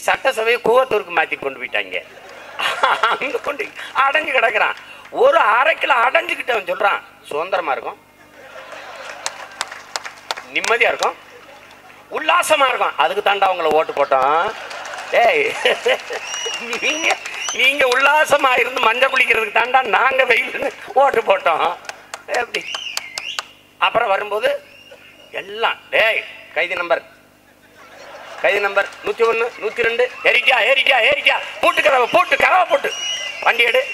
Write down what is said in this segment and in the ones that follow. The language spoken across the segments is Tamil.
சட்டசபையை கூவத்தூருக்கு மாத்தி கொண்டு போயிட்டாங்க அங்க கொண்டு அடைஞ்சு கிடக்குறான் ஒரு அரை கிலோ அடைஞ்சுக்கிட்டவன் சொல்றான் சுதந்திரமா இருக்கும் நிம்மதியா இருக்கும் உல்லாசமா இருக்கும் அதுக்கு தாண்டா அவங்கள ஓட்டு போட்டோம் ஏய் நீங்க நீங்க உல்லாசமா இருந்து மஞ்சள் குளிக்கிறதுக்கு தாண்டா நாங்க வெயில் ஓட்டு போட்டோம் எப்படி அப்புறம் வரும்போது எல்லாம் டேய் கைதி நம்பர் கைதி நம்பர் நூத்தி ஒண்ணு நூத்தி ரெண்டு ஏறிட்டியா ஏறிட்டியா ஏறிட்டியா போட்டு கதவை போட்டு கதவை போட்டு வண்டி எடு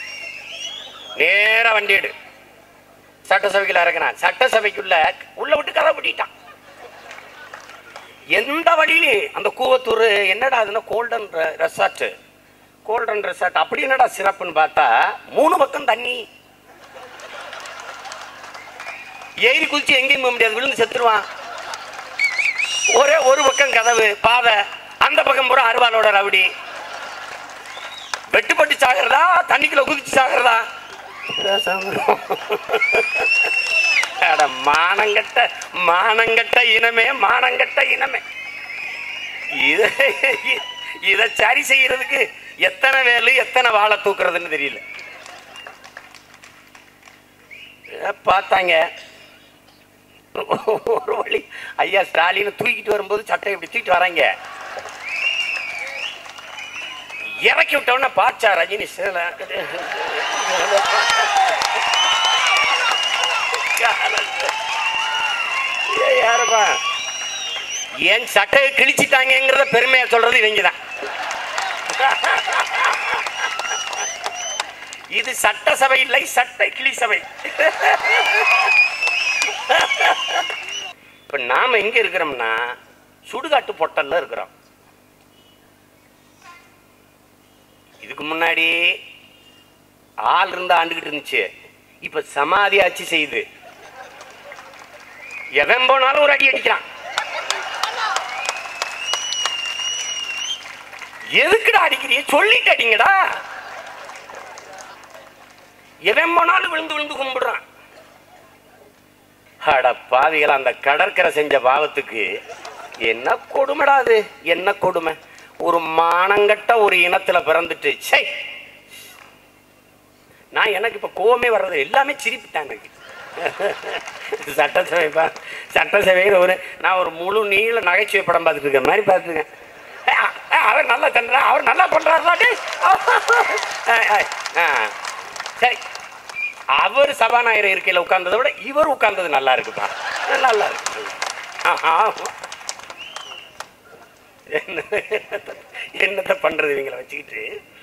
நேரா வண்டி எடு சட்டசபைக்குள்ள இறங்கினான் சட்டசபைக்குள்ள உள்ள விட்டு கதவை பூட்டிட்டான் எந்த வழியிலையும் அந்த கூவத்தூர் என்னடா அதுன்னா கோல்டன் ரெசார்ட் கோல்டன் ரெசார்ட் அப்படி என்னடா சிறப்புன்னு பார்த்தா மூணு பக்கம் தண்ணி ஏறி குதிச்சு எங்கேயும் போக முடியாது விழுந்து செத்துருவான் ஒரே ஒரு பக்கம் கதவு பாதை அந்த பக்கம் பூரா அருவாளோட ரவுடி வெட்டுப்பட்டு சாகிறதா தண்ணிக்குள்ள குதிச்சு சாகிறதா அட மானங்கட்ட மானங்கட்ட இனமே மானங்கட்ட இனமே இத இத சரி செய்யறதுக்கு எத்தனை வேலு எத்தனை வாழை தூக்குறதுன்னு தெரியல இத பார்த்தாங்க ஒரு வழி ஐயா ஸ்டாலின் தூக்கிட்டு வரும்போது சட்டை இப்படி தூக்கிட்டு வராங்க இறக்கி விட்டோன்னா பாச்சா ரஜினி சேலை ஏய், யாருப்பா என் சட்டையை கிழிச்சிட்டாங்கிறத பெருமையா சொல்றது இவங்க தான் இது சட்டசபை இல்லை சட்டை கிளி சபை இப்ப நாம எங்க இருக்கிறோம்னா சுடுகாட்டு பொட்டல்ல இருக்கிறோம் இதுக்கு முன்னாடி ஆள் இருந்து ஆண்டுகிட்டு இருந்துச்சு இப்ப சமாதி ஆட்சி செய்யுது எவன் போனாலும் ஒரு அடி அடிக்கிறான் எதுக்குடா அடிக்கிறீங்க சொல்லிட்டு அடிங்கடா எவன் போனாலும் விழுந்து விழுந்து கும்பிடுறான் அட பாவிகள் அந்த கடற்கரை செஞ்ச பாவத்துக்கு என்ன கொடுமைடா அது என்ன கொடுமை ஒரு மானங்கட்ட ஒரு இனத்துல பிறந்துட்டு சை நான் எனக்கு இப்ப கோவமே வர்றது எல்லாமே சிரிப்புட்டாங்க எனக்கு சட்டசபை பா சட்டசபையில் ஒரு நான் ஒரு முழு நீள நகைச்சுவை படம் பார்த்துட்டு இருக்கேன் மாதிரி பார்த்துருக்கேன் அஹ், அஹ், அவர் நல்லா தந்துறா அவர் நல்லா பண்றாரு சரி அவர் சபாநாயகர் இருக்கையில் உட்கார்ந்ததை விட இவர் உட்கார்ந்தது நல்லா இருக்குப்பா நல்லா இருக்கு ஆஹா. என்ன என்னத்தை பண்றது இவங்களை வச்சுக்கிட்டு